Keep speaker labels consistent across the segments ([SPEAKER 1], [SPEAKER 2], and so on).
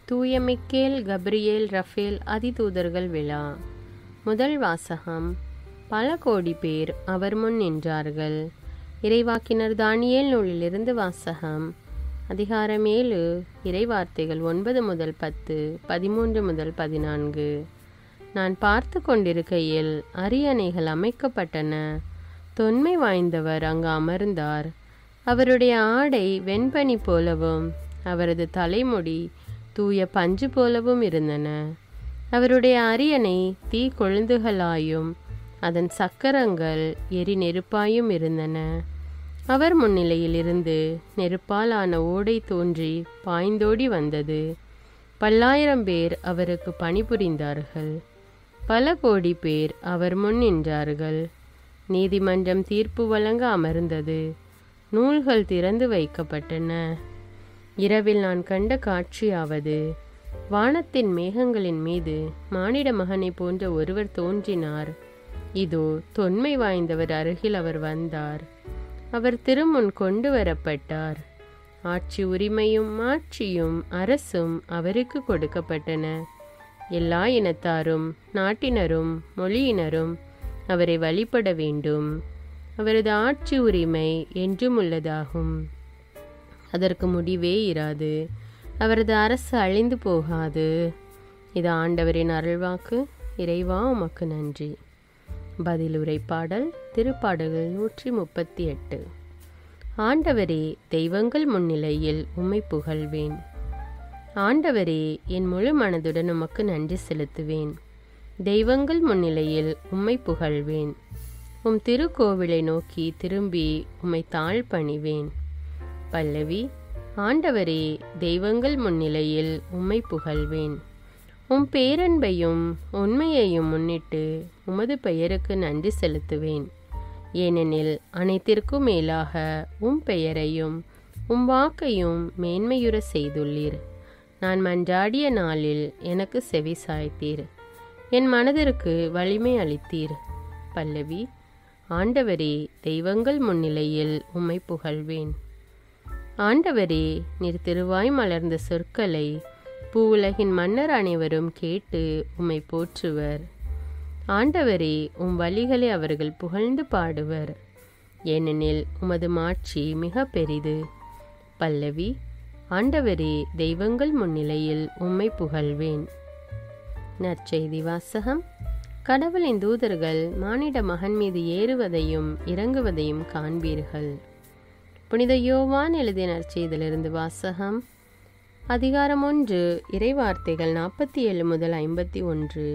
[SPEAKER 1] தூய Michael Gabriel Rafale அதிதூதர்கள் விழா முதல் வாசகம் பல கோடி பேர் அவர் முன் நின்றார்கள் இறைவாக்கினர் தானியேல் நூலிலிருந்து வாசகம் அதிகாரம் ஏழு இறைவார்த்தைகள் ஒன்பது முதல் பத்து பதிமூன்று முதல் பதினான்கு நான் பார்த்து கொண்டிருக்கையில் அரியணைகள் அமைக்கப்பட்டன தொன்மை வாய்ந்தவர் அங்கு அமர்ந்தார் அவருடைய ஆடை வெண்பனி போலவும் அவரது தலைமுடி தூய பஞ்சு போலவும் இருந்தன அவருடைய அரியணை தீ கொழுந்துகளாயும் அதன் சக்கரங்கள் எரி நெருப்பாயும் இருந்தன அவர் முன்னிலையில் இருந்து நெருப்பாலான ஓடை தோன்றி பாய்ந்தோடி வந்தது பல்லாயிரம் பேர் அவருக்கு பணிபுரிந்தார்கள் பல கோடி பேர் அவர் முன் நின்றார்கள் நீதிமன்றம் தீர்ப்பு வழங்க அமர்ந்தது நூல்கள் திறந்து வைக்கப்பட்டன இரவில் நான் கண்ட காட்சியாவது வானத்தின் மேகங்களின் மீது மானிட மகனை போன்ற ஒருவர் தோன்றினார் இதோ தொன்மை வாய்ந்தவர் அருகில் அவர் வந்தார் அவர் திருமுன் கொண்டு வரப்பட்டார் ஆட்சி உரிமையும் ஆட்சியும் அரசும் அவருக்கு கொடுக்கப்பட்டன எல்லா இனத்தாரும் நாட்டினரும் மொழியினரும் அவரை வழிபட வேண்டும் அவரது ஆட்சி உரிமை என்றும் உள்ளதாகும் அதற்கு முடிவே இராது அவரது அரசு அழிந்து போகாது இது ஆண்டவரின் அருள்வாக்கு இறைவா உமக்கு நன்றி பதிலுரை பாடல் திருப்பாடல்கள் நூற்றி முப்பத்தி எட்டு ஆண்டவரே தெய்வங்கள் முன்னிலையில் உம்மை புகழ்வேன் ஆண்டவரே என் முழு மனதுடன் உமக்கு நன்றி செலுத்துவேன் தெய்வங்கள் முன்னிலையில் உம்மை புகழ்வேன் உம் திருக்கோவிலை நோக்கி திரும்பி உம்மை தாழ் பணிவேன் பல்லவி ஆண்டவரே தெய்வங்கள் முன்னிலையில் உம்மை புகழ்வேன் உம் பேரன்பையும் உண்மையையும் முன்னிட்டு உமது பெயருக்கு நன்றி செலுத்துவேன் ஏனெனில் அனைத்திற்கும் மேலாக உம் பெயரையும் உம் வாக்கையும் மேன்மையுற செய்துள்ளீர் நான் மன்றாடிய நாளில் எனக்கு செவி சாய்த்தீர் என் மனதிற்கு வலிமை அளித்தீர் பல்லவி ஆண்டவரே தெய்வங்கள் முன்னிலையில் உம்மை புகழ்வேன் ஆண்டவரே நீர் திருவாய் மலர்ந்த சொற்களை பூவுலகின் மன்னர் அனைவரும் கேட்டு உம்மை போற்றுவர் ஆண்டவரே உம் வழிகளை அவர்கள் புகழ்ந்து பாடுவர் ஏனெனில் உமது மாட்சி மிக பெரிது பல்லவி ஆண்டவரே தெய்வங்கள் முன்னிலையில் உம்மை புகழ்வேன் நற்செய்தி வாசகம் கடவுளின் தூதர்கள் மானிட மகன் மீது ஏறுவதையும் இறங்குவதையும் காண்பீர்கள் புனித யோவான் எழுதிய நற்செய்திலிருந்து வாசகம் அதிகாரம் ஒன்று இறைவார்த்தைகள் நாற்பத்தி ஏழு முதல் ஐம்பத்தி ஒன்று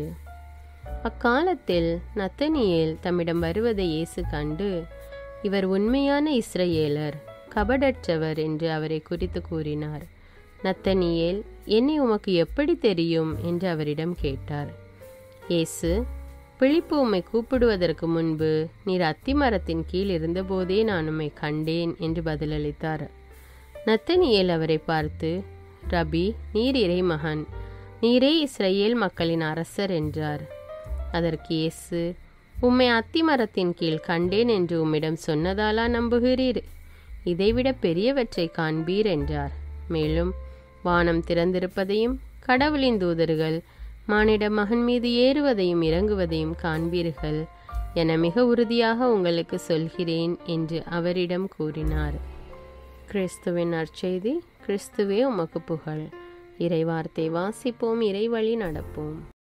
[SPEAKER 1] அக்காலத்தில் நத்தனியேல் தம்மிடம் வருவதை இயேசு கண்டு இவர் உண்மையான இஸ்ரேலர் கபடற்றவர் என்று அவரை குறித்து கூறினார் நத்தனியேல் என்னை உமக்கு எப்படி தெரியும் என்று அவரிடம் கேட்டார் இயேசு பிழிப்பு உம்மை கூப்பிடுவதற்கு முன்பு நீர் அத்திமரத்தின் கீழ் இருந்தபோதே நான் உம்மை கண்டேன் என்று பதிலளித்தார் நத்தனியேல் அவரை பார்த்து ரபி நீர் இறைமகன் நீரே இஸ்ரேல் மக்களின் அரசர் என்றார் அதற்கு இயேசு உம்மை அத்திமரத்தின் கீழ் கண்டேன் என்று உம்மிடம் சொன்னதாலா நம்புகிறீர் இதைவிட பெரியவற்றை காண்பீர் என்றார் மேலும் வானம் திறந்திருப்பதையும் கடவுளின் தூதர்கள் மானிட மகன் மீது ஏறுவதையும் இறங்குவதையும் காண்பீர்கள் என மிக உறுதியாக உங்களுக்கு சொல்கிறேன் என்று அவரிடம் கூறினார் கிறிஸ்துவின் நற்செய்தி கிறிஸ்துவே உமக்கு புகழ் இறைவார்த்தை வாசிப்போம் இறைவழி நடப்போம்